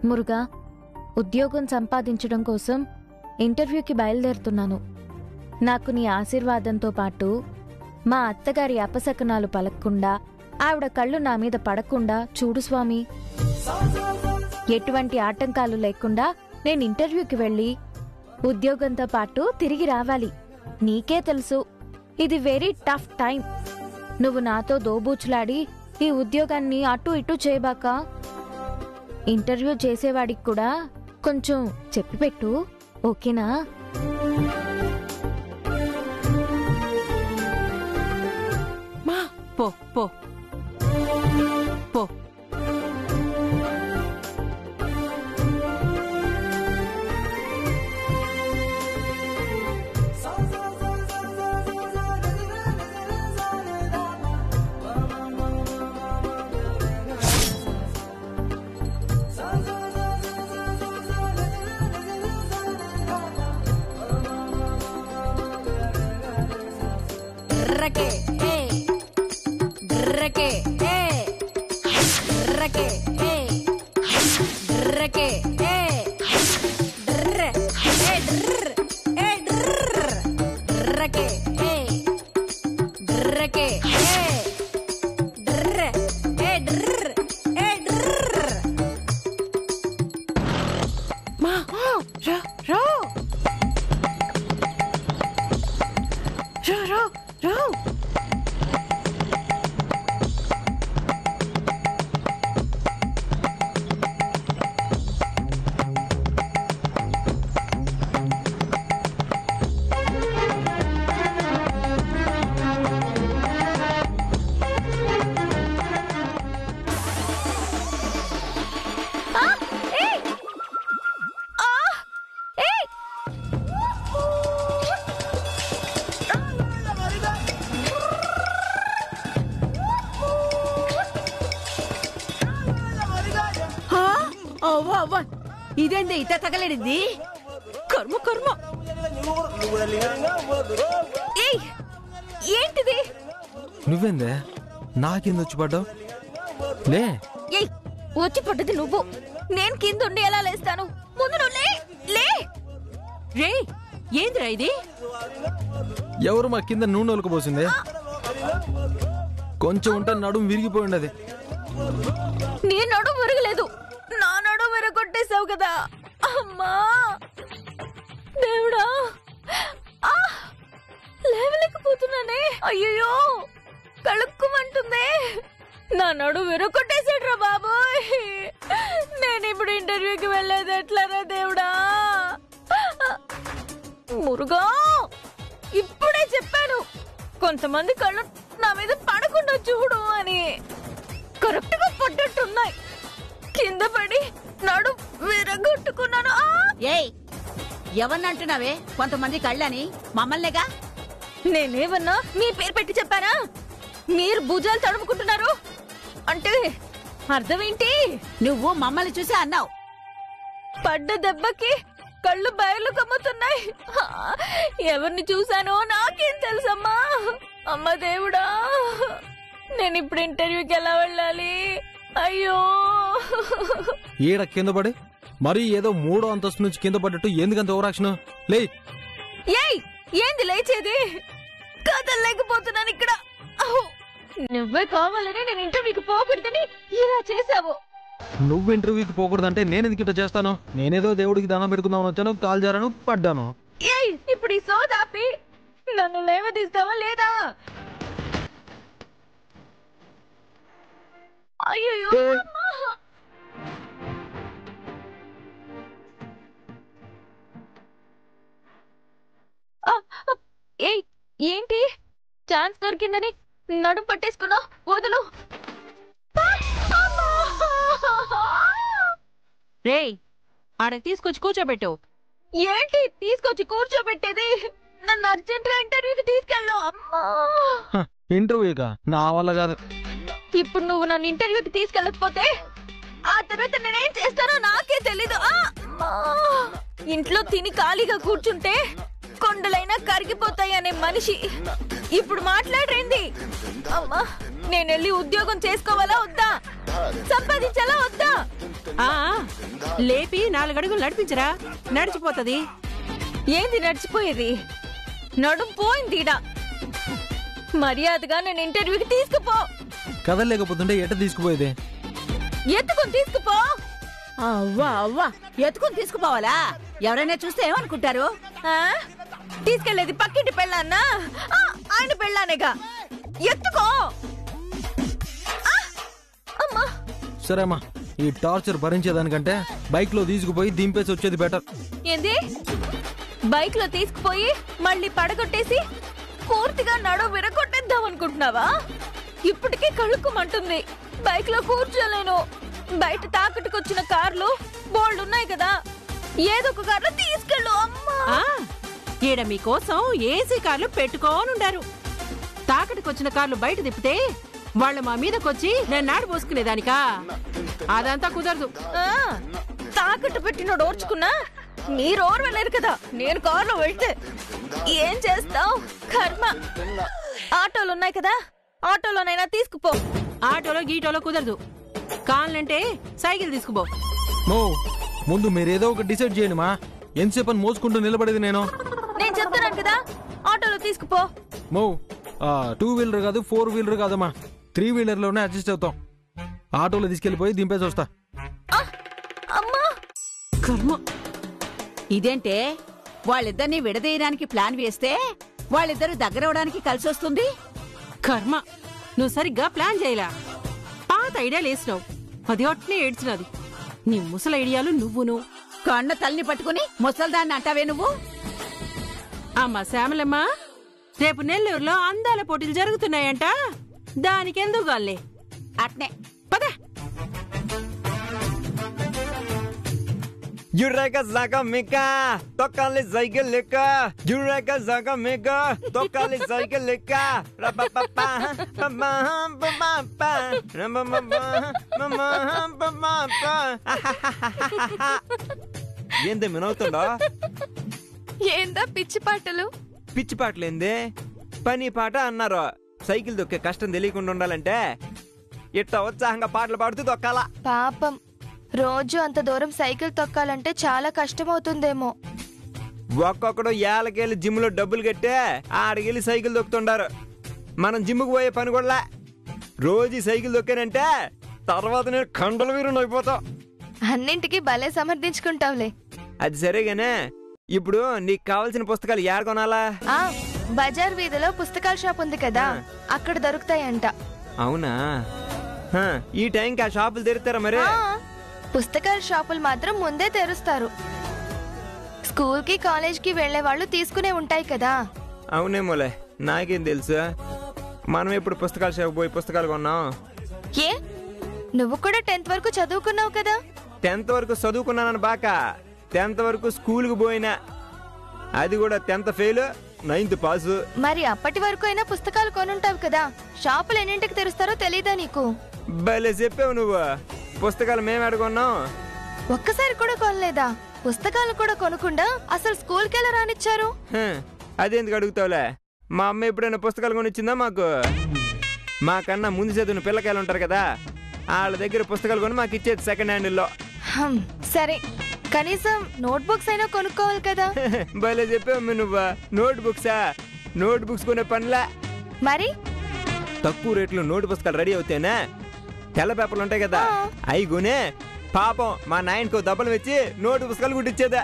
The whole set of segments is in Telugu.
మురుగా ఉద్యోగం సంపాదించడం కోసం ఇంటర్వ్యూకి బయలుదేరుతున్నాను నాకు నీ ఆశీర్వాదంతో పాటు మా అత్తగారి అపశకనాలు పలక్కుండా ఆవిడ కళ్ళు నా మీద పడకుండా చూడు స్వామి ఎటువంటి ఆటంకాలు లేకుండా నేను ఇంటర్వ్యూకి వెళ్ళి ఉద్యోగంతో పాటు తిరిగి రావాలి నీకే తెలుసు ఇది వెరీ టఫ్ టైం నువ్వు నాతో దోబూచులాడి ఈ ఉద్యోగాన్ని అటు ఇటు చేయబాక ఇంటర్వ్యూ చేసేవాడికి కూడా కొంచెం చెప్పి పెట్టు ఓకేనా మా పో పో పో Drake, eh. Drake, eh. Drake, eh. Drake, eh. Drr, eh, drr, eh, drr. Drake, eh. Drake, eh. Drr, eh, drr, eh, drr. మా రా రా రా రా రా ఆ, అవ్వ అవ్వ ఇదేంది ఇత తగలడింది కర్మ కర్మ ఏయ్ ఏంటిది నువ్వేందే నాకింద వచ్చి పడ్డావు లే ఏయ్ వచ్చి పడ్డది నువ్వు నేను కింద ఉండి ఎలా లేస్తాను ముందు నువ్వు లే లే రే ఏందిరా ఇది ఎవరు మా కింద నూనె ఒలకపోసింది కొంచెం ఉంటే నడుము విరిగిపోయి ఉండదు నీ నడు విరగలేదు నా నడు విరగొట్టేశావు కదా అమ్మా దేవుడా ఆ! లేవలేకపోతున్నానే అయ్యో కలుక్కుమంటుంది నా నడు విరగొట్టేసాడ్రా బాబోయ్ నేను ఇప్పుడు ఇంటర్వ్యూకి వెళ్ళేది ఎట్లారా దేవుడా మురుగా ఇప్పుడే చెప్పాను కొంతమంది కళ్ళు నా మీద పడకుండా చూడు అని కరెక్ట్ గా పడ్డట్టున్నాయి కింద పడి నడు విరగొట్టుకున్నాను ఆ! ఏయ్ ఎవరినంటున్నావే కొంతమంది కళ్ళని మమ్మల్నేగా నేనేమన్నా మీ పేరు పెట్టి చెప్పానా మీరు భుజాలు తడుముకుంటున్నారు అంటే అర్థం ఏంటి నువ్వు మమ్మల్ని చూసి అన్నావు పడ్డ దెబ్బకి కళ్ళు బయలు కమ్ముతున్నాయి ఆ, ఎవరిని చూసానో నాకేం తెలుసమ్మా అమ్మ దేవుడా నేను ఇప్పుడు ఇంటర్వ్యూకి ఎలా వెళ్ళాలి అయ్యో ఈడ కింద పడి మరి ఏదో మూడో అంతస్తు నుంచి కింద పడ్డట్టు ఎందుకంత ఓవరాక్షన్ లే ఏయ్ ఏంది లేచేది కదలేకపోతున్నాను ఇక్కడ అహో, నువ్వే కావాలని నేను ఇంటర్వ్యూకి పోకూడదని ఇలా చేసావు నువ్వు ఇంటర్వ్యూకి పోకూడదంటే నేను ఎందుకు ఇట్లా చేస్తాను నేనేదో దేవుడికి దానం పెట్టుకుందామని వచ్చాను కాల్ జారాను పడ్డాను ఏయ్ ఇప్పుడు ఈ సోదాపి నన్ను లేవదీస్తావా లేదా అయ్యో ఏయ్ ఏంటి ఛాన్స్ దొరికిందని నడుము పట్టేసుకున్నావు వదులు అమ్మా! రేయ్ ఆడ తీసుకొచ్చి కూర్చోబెట్టు ఏంటి తీసుకొచ్చి కూర్చోబెట్టేది నన్ను అర్జెంట్ గా ఇంటర్వ్యూకి తీసుకెళ్ళు అమ్మా ఇంటర్వ్యూగా నా వల్ల కాదు ఇప్పుడు నువ్వు నన్ను ఇంటర్వ్యూకి తీసుకెళ్ళకపోతే ఆ తర్వాత నేనేం చేస్తానో నాకే తెలీదు ఆ! అమ్మా! ఇంట్లో తిని ఖాళీగా కూర్చుంటే కొండలైనా కరిగిపోతాయి అనే మనిషి ఇప్పుడు మాట్లాడరేంది అమ్మా నేను వెళ్ళి ఉద్యోగం చేసుకోవాలా వద్దా సంపాదించాలా వద్దా ఆ లేపి నాలుగడుగులు నడిపించరా నడిచిపోతది ఏంది నడిచిపోయేది నడుం పోయింది ఈడ మర్యాదగా నేను ఇంటర్వ్యూకి తీసుకుపో కదలేకపోతుంటే ఎట తీసుకుపోయేది ఎత్తుకొని తీసుకుపో అవ్వా అవ్వా ఎత్తుకుని తీసుకుపోవాలా ఎవరైనా చూస్తే ఏమనుకుంటారు ఆ? తీసుకెళ్లేది పక్కింటి పెళ్ళాన్నా ఆ, ఆయన పెళ్ళానేగా ఎత్తుకో ఆ! అమ్మా సరే అమ్మా ఈ టార్చర్ భరించేదానికంటే బైక్ లో తీసుకుపోయి దింపేసి వచ్చేది బెటర్ ఏంది బైక్ లో తీసుకుపోయి మళ్ళీ పడగొట్టేసి పూర్తిగా నడు విరగొట్టేద్దాం అనుకుంటున్నావా ఇప్పటికే కడుక్కుమంటుంది బైక్ లో కూర్చోలేను బయట తాకట్టుకొచ్చిన కార్లు బోల్డ్ ఉన్నాయి కదా ఏదో ఒక కార్లో తీసుకెళ్ళు అమ్మా ఆ ఈడ మీకోసం ఏసీ కార్లు పెట్టుకోనుండారు తాకటికొచ్చిన కార్లు బయట తిప్పితే వాళ్ళు మా మీదకొచ్చి నేను నాడు పోసుకునేదానికా అదంతా కుదరదు ఆ, తాకట్టు పెట్టిన ఓర్చుకున్నా మీరు ఓర్వలేరు కదా నేను కారులో వెళ్తే ఏం చేస్తావు కర్మ ఆటోలు ఉన్నాయి కదా ఆటోలోనైనా తీసుకుపో ఆటోలో గీటోలో కుదరదు కావాలంటే సైకిల్ తీసుకుపో మో ముందు మీరేదో ఒక డిసైడ్ చేయండి మా ఎంతసేపు అని మోసుకుంటూ నిలబడేది నేను నేను చెప్తున్నాను కదా ఆటోలో తీసుకుపో మో టూ వీలర్ కాదు ఫోర్ వీలర్ కాదమ్మా త్రీ వీలర్ లోనే అడ్జస్ట్ అవుతాం ఆటోలో తీసుకెళ్లిపోయి దింపేసి వస్తా ఆ, అమ్మా కర్మ ఇదేంటే వాళ్ళిద్దరిని విడదీయడానికి ప్లాన్ వేస్తే వాళ్ళిద్దరు దగ్గరవడానికి కలిసి వస్తుంది కర్మ నువ్వు సరిగ్గా ప్లాన్ చేయలా పాత ఐడియాలు వేసినావు అది అట్నే ఏడ్చినది నీ ముసల ఐడియాలు నువ్వును కన్న తల్లిని పట్టుకుని ముసల్దాన్ని అంటావే నువ్వు అమ్మా శ్యామలమ్మ రేపు నెల్లూరులో అందాల పోటీలు జరుగుతున్నాయంట దానికెందుకు గాల్లే అట్నే పద Jureka zaga mika, tokali zaiga leka. Jureka zaga mika, tokali zaiga leka. Rabababa, baba, bababa, rabababa, mama, bababa. ఏంది వినవుతుండో ఏందా పిచ్చి పాటలు పిచ్చి పాటలేంది పని పాట అన్నారు సైకిల్ దొక్కే కష్టం తెలియకుండా ఉండాలంటే ఇట్ట ఉత్సాహంగా పాటలు పాడుతూ దొక్కాలా పాపం రోజు అంత దూరం సైకిల్ తొక్కాలంటే చాలా కష్టమవుతుందేమో ఒక్కొక్కడు ఏళ్ళకెళ్ళి జిమ్ లో డబ్బులు కట్టే ఆడకెళ్ళి సైకిల్ దొక్కుతుండారు మనం జిమ్కి పోయే పని కూడా రోజు ఈ సైకిల్ దొక్కానంటే తర్వాత నేను కండల వీరుని అయిపోతాం అన్నింటికి భలే సమర్థించుకుంటావులే అది సరేగానే ఇప్పుడు నీకు కావాల్సిన పుస్తకాలు ఏడ కొనాలా ఆ బజార్ వీధిలో పుస్తకాల షాప్ ఉంది కదా అక్కడ దొరుకుతాయంట అవునా హ, ఈ టైంకి ఆ షాపులు తెరుతారా మరి ఆ, పుస్తకాల షాపులు మాత్రం ముందే తెరుస్తారు స్కూల్ కి కాలేజ్ కి వెళ్లే వాళ్ళు తీసుకునే ఉంటాయి కదా అవునేమోలే నాకేం తెలుసు మనం ఎప్పుడు పుస్తకాల షాప్ పోయి పుస్తకాలు కొన్నాం ఏ నువ్వు కూడా టెన్త్ వరకు చదువుకున్నావు కదా టెన్త్ వరకు చదువుకున్నానని బాక టెన్త్ వరకు స్కూల్కి పోయినా అది కూడా టెన్త్ ఫెయిల్ నైన్త్ పాసు మరి అప్పటి వరకు అయినా పుస్తకాలు కొనుంటావు కదా షాపులు ఎన్నింటికి తెరుస్తారో తెలీదా నీకు భలే చెప్పావు నువ్వు పుస్తకాలు మేము అడుగున్నాం ఒక్కసారి కూడా కొనలేదా పుస్తకాలు కూడా కొనకుండా అసలు స్కూల్కి ఎలా రానిచ్చారు అదేందుకు అడుగుతావులే మా అమ్మ ఎప్పుడైనా పుస్తకాలు కొనిచ్చిందా మాకు మాకన్నా ముందు చదివిన పిల్లకాయలు ఉంటారు కదా వాళ్ళ దగ్గర పుస్తకాలు కొని మాకు ఇచ్చేది సెకండ్ హ్యాండిల్లో హమ్, సరే కనీసం నోట్ బుక్స్ అయినా కొనుక్కోవాలి కదా భలే చెప్పావు నువ్వు నోట్ బుక్సా నోట్ బుక్స్ కొనే పనిలా మరి తక్కువ రేట్లో నోటు పుస్తకాలు రెడీ అవుతేనే తెల్ల పేపర్లు ఉంటాయి కదా ఆ. అవి కొనే పాపం మా నాయనకు దెబ్బలు వచ్చి నోటు పుస్తకాలు కుట్టించేదా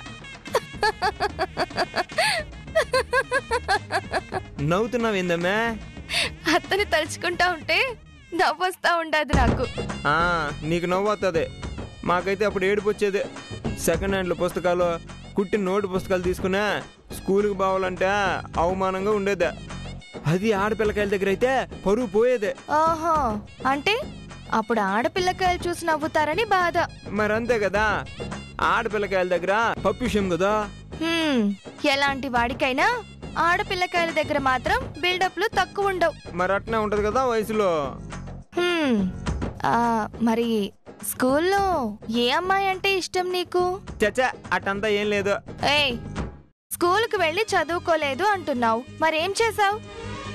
నవ్వుతున్నావు ఏందమ్మా అత్తని తలుచుకుంటా ఉంటే నవ్వొస్తా ఉండదు నాకు ఆ, నీకు నవ్వుతుంది మాకైతే అప్పుడు ఏడుపు వచ్చేది సెకండ్ హ్యాండ్ల పుస్తకాలు కుట్టిన నోటు పుస్తకాలు తీసుకున్నా స్కూల్కి పోవాలంటే అవమానంగా ఉండేది అది ఆడపిల్లకాయల దగ్గర అయితే పరువు పోయేదే ఓహో అంటే అప్పుడు ఆడపిల్లకాయలు చూసి నవ్వుతారని బాధ మరి అంతే కదా ఆడపిల్లకాయల దగ్గర పప్పు విషయం కదా హ్మ్, ఎలాంటి వాడికైనా ఆడపిల్లకాయల దగ్గర మాత్రం బిల్డప్లు తక్కువ ఉండవు మరి అట్నే ఉంటది కదా వయసులో హ్మ్, ఆ, మరి స్కూల్లో ఏ అమ్మాయి అంటే ఇష్టం నీకు చచ్చా అటంతా ఏం లేదు ఏయ్ స్కూల్కి వెళ్ళి చదువుకోలేదు అంటున్నావు మరేం చేసావు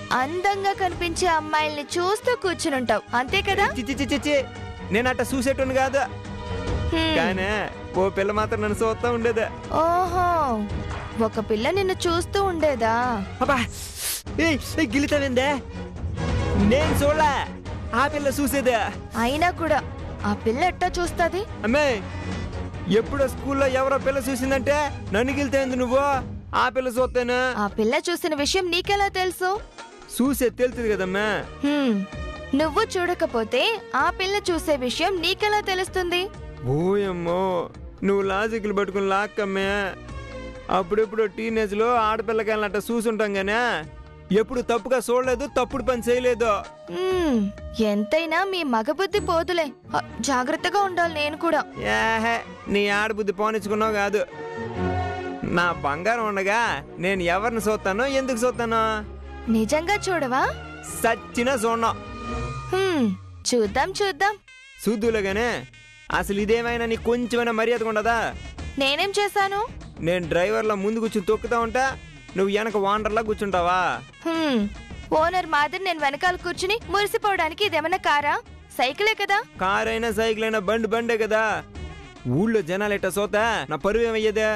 అందంగా కనిపించే అమ్మాయిల్ని చూస్తూ కూర్చునుంటావు అంతే కదా చిచ్చి చిచ్చి చిచ్చి నేను అట్ట చూసేటోని కాదు హ్మ్. కానీ ఓ పిల్ల మాత్రం నన్ను చూస్తా ఉండేదే ఓహో ఒక పిల్ల నిన్ను చూస్తూ ఉండేదా అబ్బా ఏయ్ ఏయ్, గిలితావేందే నేను చూడలే ఆ పిల్ల చూసేదే అయినా కూడా ఆ పిల్ల ఎట్టా చూస్తుంది అమ్మే ఎప్పుడో స్కూల్లో ఎవరో పిల్ల చూసిందంటే నన్ను గిలితేంది నువ్వు ఆ పిల్ల చూస్తేనే ఆ పిల్ల చూసిన విషయం నీకెలా తెలుసు చూసే తెలుస్తుంది కదమ్మా హ్మ్. నువ్వు చూడకపోతే ఆ పిల్ల చూసే విషయం నీకెలా తెలుస్తుంది ఓయమ్మో నువ్వు లాజిక్లు పట్టుకుని లాక్కమ్మే అప్పుడెప్పుడు టీనేజ్ లో ఆడపిల్లకాయలను అట్ట చూసుంటాం గానే ఎప్పుడు తప్పుగా చూడలేదు తప్పుడు పని చేయలేదు హ్మ్. ఎంతైనా మీ మగబుద్ధి పోదులే అ, జాగ్రత్తగా ఉండాలి నేను కూడా ఏహే నీ ఆడబుద్ధి పోనిచ్చుకున్నావు కాదు నా బంగారం ఉండగా నేను ఎవరిని చూస్తానో ఎందుకు చూస్తానో నిజంగా చూడవా సచ్చిన చూడను హ్మ్. చూద్దాం చూద్దాం చూద్దులేగానే అసలు ఇదేమైనా నీకు కొంచెమైనా మర్యాద ఉండదా నేనేం చేశాను నేను డ్రైవర్లో ముందు కూర్చుని తొక్కుతా ఉంటా నువ్వు వెనక వాండర్లా కూర్చుంటావా హ్మ్. ఓనర్ మాదిరి నేను వెనకాల కూర్చుని మురిసిపోవడానికి ఇదేమన్నా కారా సైకిలే కదా కార్ అయినా సైకిల్ అయినా బండి బండే కదా ఊళ్ళో జనాలు ఎట్టా సోతా నా పరువు ఏమయ్యేదే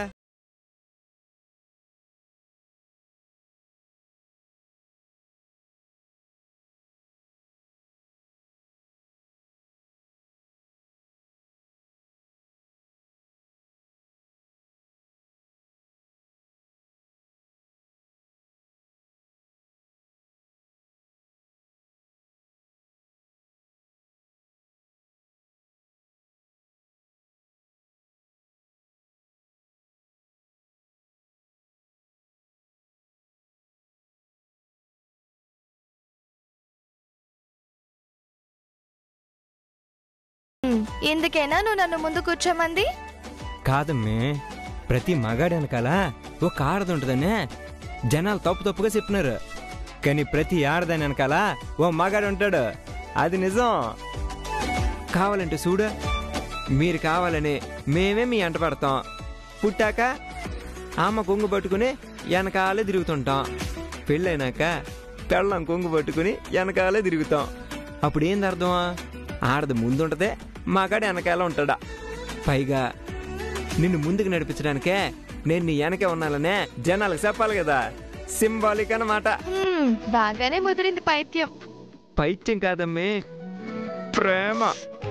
హ్మ్. ఇందుకేనా నువ్వు నన్ను ముందు కూర్చోమంది కాదమ్మే ప్రతి మగాడి వెనకాల ఒక ఆడది ఉంటుందనే జనాలు తప్పు తప్పుగా చెప్పినారు కానీ ప్రతి ఆడదాని వెనకాల ఓ మగాడు ఉంటాడు అది నిజం కావాలంటే చూడు మీరు కావాలని మేమే మీ ఎంట పడతాం పుట్టాక అమ్మ కొంగు పట్టుకుని వెనకాలే తిరుగుతుంటాం పెళ్ళైనాక పెళ్ళం కొంగు పట్టుకుని వెనకాలే తిరుగుతాం అప్పుడు ఏంది అర్థం ఆడది ముందుంటదే మగాడు వెనకాల ఉంటాడా పైగా నిన్ను ముందుకు నడిపించడానికే నేను నీ వెనకే ఉన్నాననే జనాలకు చెప్పాలి కదా సింబాలిక్ అన్నమాట హ్మ్. బాగానే ముదిరింది పైత్యం పైత్యం కాదమ్మే ప్రేమ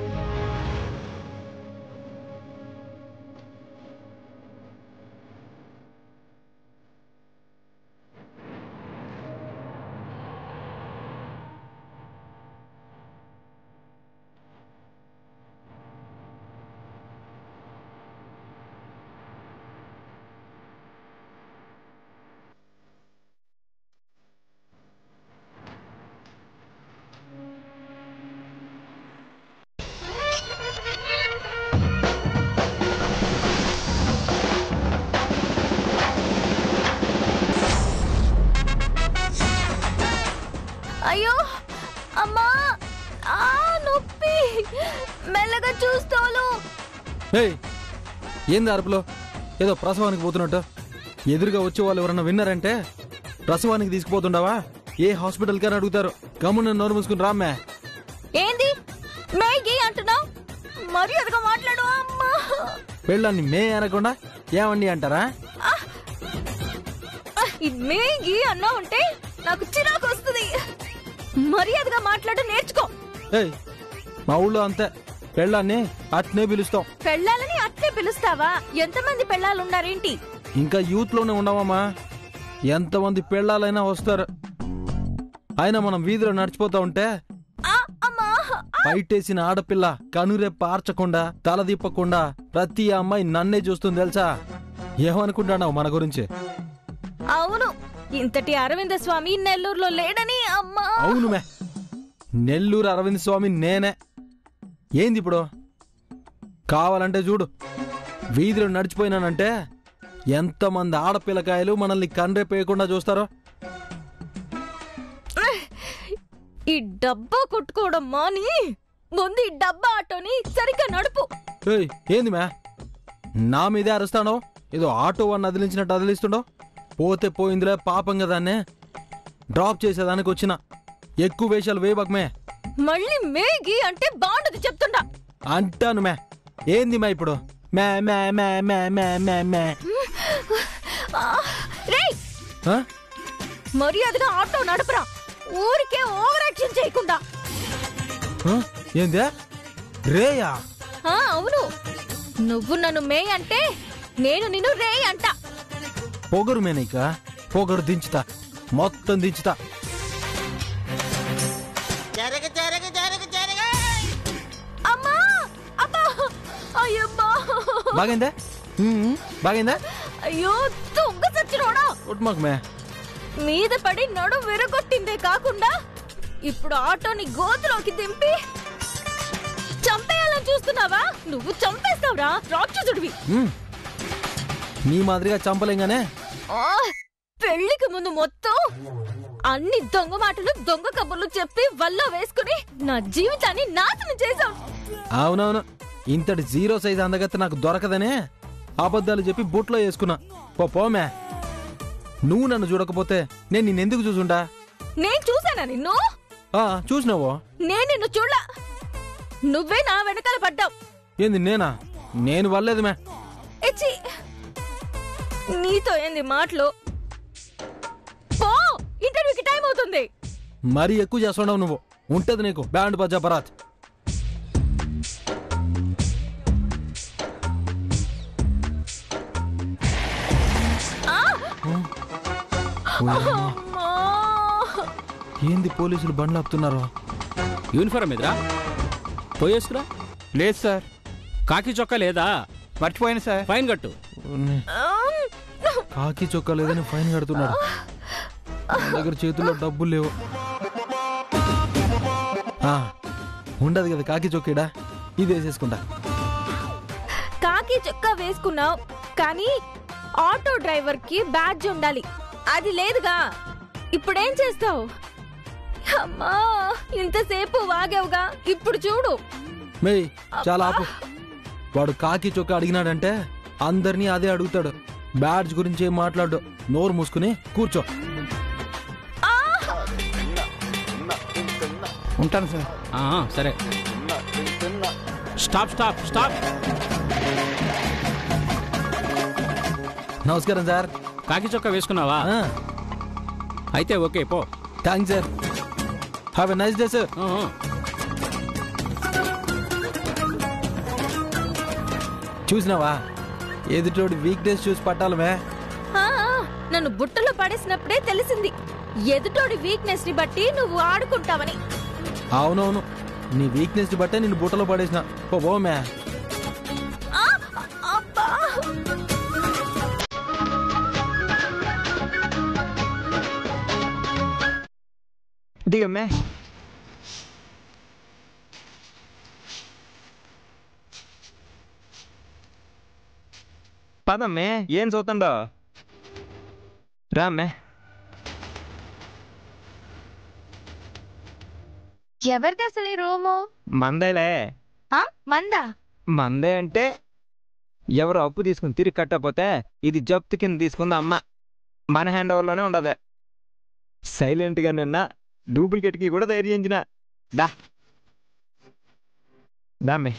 అయ్యో అమ్మా ఆ నొప్పి మెల్లగా చూస్తోలు ఏయ్ ఏంది అరుపులో ఏదో ప్రసవానికి పోతున్నట్టు ఎదురుగా వచ్చే వాళ్ళు ఎవరన్నా విన్నారంటే ప్రసవానికి తీసుకుపోతుండవా ఏ హాస్పిటల్ కని అడుగుతారు గమ్మున నోరు మూసుకుని రామ్మే ఏంది మేగి అంటున్నావు మర్యాదగా మాట్లాడు అమ్మా పెళ్ళాన్ని మే అనకుండా ఏమండి అంటారా ఈ మేగి అన్నా ఉంటే నాకు చిరాకు వస్తుంది మర్యాదగా మాట్లాడు నేర్చుకో ఏయ్ మా ఊళ్ళో అంతే పెళ్ళాన్ని అట్నే పిలుస్తాం పెళ్ళాలని అట్లే పిలుస్తావా ఎంతమంది పెళ్ళాలు ఉన్నారేంటి ఇంకా యూత్ లోనే ఉండవమ్మా ఎంతమంది పెళ్ళాలైనా వస్తారు అయినా మనం వీధిలో నడిచిపోతా ఉంటే ఆ, అమ్మా బయటేసిన ఆడపిల్ల కనురెప్ప ఆర్చకుండా తలదిప్పకుండా ప్రతి అమ్మాయి నన్నే చూస్తుంది తెలుసా ఏమనుకుంటున్నావు మన గురించి అవును ఇంతటి అరవింద స్వామి నెల్లూరులో లేడని అమ్మా అవును మే నెల్లూరు అరవింద్ స్వామి నేనే ఏంది ఇప్పుడు కావాలంటే చూడు వీధిలో నడిచిపోయినానంటే ఎంతమంది ఆడపిల్లకాయలు మనల్ని కండ్రెప్పేయకుండా చూస్తారో ఈ డబ్బా కొట్టుకోవడం మాని ముందు ఈ డబ్బా ఆటోని సరిగ్గా నడుపు ఏయ్ ఏంది మే నా మీదే అరుస్తాడో ఏదో ఆటో వాడిని అదిలించినట్టు అదిలిస్తుండో పోతే పోయిందిలే పాపం కదాన్నే డ్రాప్ చేసేదానికి వచ్చిన ఎక్కువ వేషాలు వేయబాకమే మళ్ళీ మేగి అంటే బాగుండదు చెప్తుండా అంటాను మే ఏంది మే ఇప్పుడు మే మే మే మే మే మే మే ఆ, రేయ్ ఆ? మర్యాదగా ఆటో నడపరా ఊరికే ఓవర్ యాక్షన్ చేయకుండా ఆ? ఏందే రేయా ఆ, అవును నువ్వు నన్ను మే అంటే నేను నిన్ను రే అంట పొగరు మేనైక పొగరు దించుతా మొత్తం దించుతా అమ్మా అబ్బా అయ్యమ్మా బాగైందా ఉమ్, బాగైందా అయ్యో దొంగ సచ్చినోడా కొట్టుమాకు మే మీద పడి నడు విరగొట్టిందే కాకుండా ఇప్పుడు ఆటోని గోతులోకి దింపి చంపేయాలని చూస్తున్నావా నువ్వు చంపేస్తావురా రాక్షసుడివి ఉమ్. నీ మాదిరిగా చంపలేంగానే ఆ, పెళ్లికి ముందు మొత్తం అన్ని దొంగ మాటలు దొంగ కబుర్లు చెప్పి వల్ల వేసుకుని నా జీవితాన్ని నాశనం చేశావు అవునవును ఇంతటి జీరో సైజ్ అందగత్త నాకు దొరకదనే అబద్ధాలు చెప్పి బుట్లో వేసుకున్నా పో పోమే నువ్వు నన్ను చూడకపోతే నేను నిన్నెందుకు చూసుండా నేను చూసానా నిన్ను ఆ చూసినావో నేను నిన్ను చూడ నువ్వే నా వెనకాల పడ్డావు ఏంది నేనా నేను వల్లేదు మే ఎచ్చి నీతో ఏంది మాటలు పో ఇంటర్వ్యూకి టైం అవుతుంది మరీ ఎక్కువ చేస్తున్నావు నువ్వు ఉంటది నీకు బ్యాండ్ బజా బరాత్ అమ్మా. ఏంది పోలీసులు బండ్లు ఆపుతున్నారు యూనిఫారం ఎదురా పోయేసుకురా లేదు సార్ కాకి చొక్కా లేదా మర్చిపోయాను సార్ ఫైన్ కట్టు ఆమ్. కాకి చొక్కా లేదని ఫైన్ కడుతున్నాడు నా దగ్గర చేతుల్లో డబ్బులు లేవు ఆ, ఉండదు కదా కాకి చొక్కేడా ఇది వేసేసుకుంటా కాకి చొక్కా వేసుకున్నావు కానీ ఆటో డ్రైవర్ కి బ్యాడ్జ్ ఉండాలి అది లేదుగా ఇప్పుడేం చేస్తావు అమ్మా ఇంతసేపు వాగావుగా ఇప్పుడు చూడు మేయ్ చాలా ఆపు వాడు కాకి చొక్కా అడిగినాడంటే అందరినీ అదే అడుగుతాడు బ్యాడ్జ్ గురించి ఏం మాట్లాడు నోరు మూసుకుని కూర్చో ఉంటాను సార్ ఆ, సరే స్టాప్ స్టాప్ స్టాప్ నమస్కారం సార్ కాకి చొక్కా వేసుకున్నావా అయితే ఓకే పో thanks sir have a nice day sir ఆ, ఆ. చూసినావా ఎదుటోడి వీక్నెస్ చూసి పట్టాలమే ఆ, ఆ, నన్ను బుట్టలో పడేసినప్పుడే తెలిసింది ఎదుటోడి వీక్నెస్ ని బట్టి నువ్వు ఆడుకుంటావని అవునవును నీ వీక్నెస్ బట్టే నిన్ను బుట్టలో పడేసిన పో పోమే ఆ, అబ్బా దిగమ్మే పదమ్మే ఏం చూస్తుండో రామ్మే ఎవరిది అసలు ఈ రూము మందేలే ఆ? మందా మందే అంటే ఎవరు అప్పు తీసుకుని తిరిగి కట్టకపోతే ఇది జప్తు కింద తీసుకుంది అమ్మ మన హ్యాండ్ ఓవర్లోనే ఉండదు సైలెంట్గా నిన్న డూప్లికేట్కి కూడా తయారు చేయించిన దా దామ్మే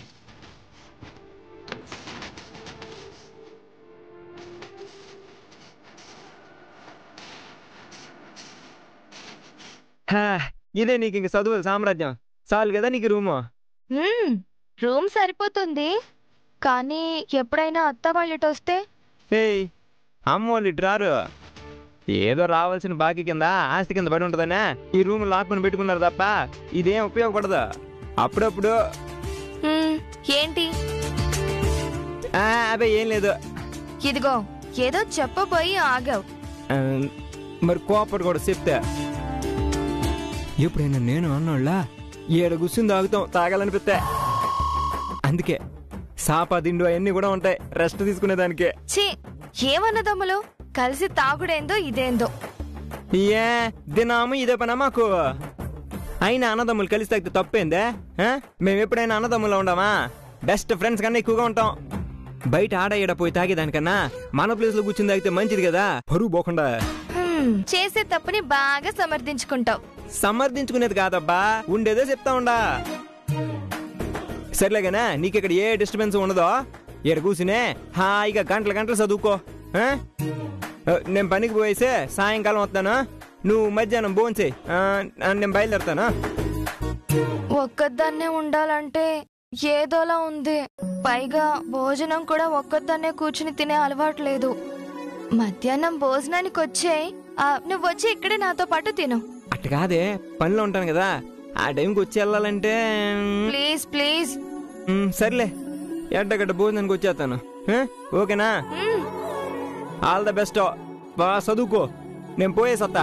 హా, ఇదే నీకు ఇంక చదువుల సామ్రాజ్యం చాలు కదా నీకు రూము మ్మ్. రూమ్ సరిపోతుంది కానీ ఎప్పుడైనా అత్త వాళ్ళట వస్తే ఏయ్ అమ్మ వాళ్ళు ఇటు రారు ఏదో రావాల్సిన బాకీ కింద ఆస్తి కింద పడి ఉంటుందనే ఈ రూమ్ లాక్కుని పెట్టుకున్నారు తప్ప ఇదేం ఉపయోగపడదు అప్పుడప్పుడు మ్మ్. ఏంటి ఆ, అబే ఏం లేదు ఇదిగో ఏదో చెప్పబోయి ఆగావు ఆ, మరి కోపడు కూడా చెప్తే ఎప్పుడైనా నేను అన్నోళ్ళ ఏడ కూర్చుని తాగుతాం తాగాలనిపిస్తే అందుకే సాపా దిండు అవన్నీ కూడా ఉంటాయి రెస్ట్ తీసుకునేదానికే ఛీ ఏమన్నదమ్ములు కలిసి తాగుడేందో ఇదేందో ఏ దినాము ఇదే పనా మాకు అయినా అన్నదమ్ములు కలిసి తాగితే తప్పేందే ఆ? మేము ఎప్పుడైనా అన్నదమ్ములు ఉండమా బెస్ట్ ఫ్రెండ్స్ కన్నా ఎక్కువగా ఉంటాం బయట ఆడ ఈడ పోయి తాగేదానికన్నా మన ప్లేస్ లో కూర్చుని తాగితే మంచిది కదా పరువు పోకుండా హ్మ్. మ్మ్, చేసే తప్పుని బాగా సమర్థించుకుంటావు సమర్థించుకునేది కాదబ్బా ఉండేదే చెప్తా ఉండా సర్లేగానే నీకు ఇక్కడ ఏ డిస్టర్బెన్స్ ఉండదో ఇక్కడ కూర్చునే హాయిగా గంటల గంటలు చదువుకో ఆ? ఆ, నేను పనికి పోయేసే సాయంకాలం వస్తాను నువ్వు మధ్యాహ్నం భోంచే నేను బయలుదేరుతాను ఒక్కదాన్నే ఉండాలంటే ఏదోలా ఉంది పైగా భోజనం కూడా ఒక్కదాన్నే కూర్చుని తినే అలవాటు లేదు మధ్యాహ్నం భోజనానికి వచ్చే నువ్వు వచ్చి ఇక్కడే నాతో పాటు తిను అట్ట కాదే పనిలో ఉంటాను కదా ఆ టైంకి వచ్చి వెళ్ళాలంటే ప్లీజ్ ప్లీజ్ మ్, సర్లే ఎడ్డగడ్డ భోజనానికి వచ్చేస్తాను ఆ? ఓకేనా మ్మ్. ఆల్ ద బెస్ట్ బాగా చదువుకో నేను పోయేసత్తా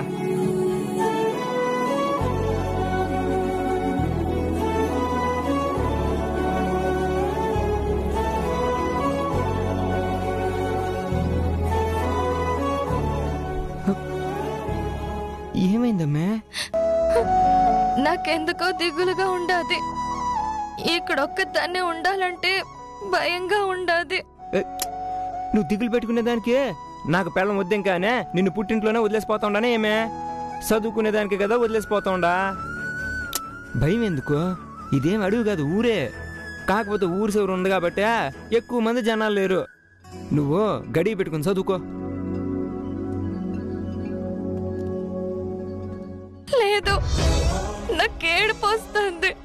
ఏమైందమ్మే నాకెందుకో దిగులుగా ఉండాది ఇక్కడ ఒక్కదాన్నే ఉండాలంటే భయంగా ఉండాది ఏ, నువ్వు దిగులు పెట్టుకునే దానికి నాకు పెళ్ళం వద్దేం కానీ నిన్ను పుట్టింట్లోనే వదిలేసిపోతా ఉండానే ఏమే చదువుకునే దానికి కదా వదిలేసిపోతా ఉండా భయం ఎందుకు ఇదేం అడుగు కాదు ఊరే కాకపోతే ఊరు చివరి ఉంది కాబట్టి ఎక్కువ మంది జనాలు లేరు నువ్వు గడియ పెట్టుకుని చదువుకో లేదు నాకేడుపు వస్తుంది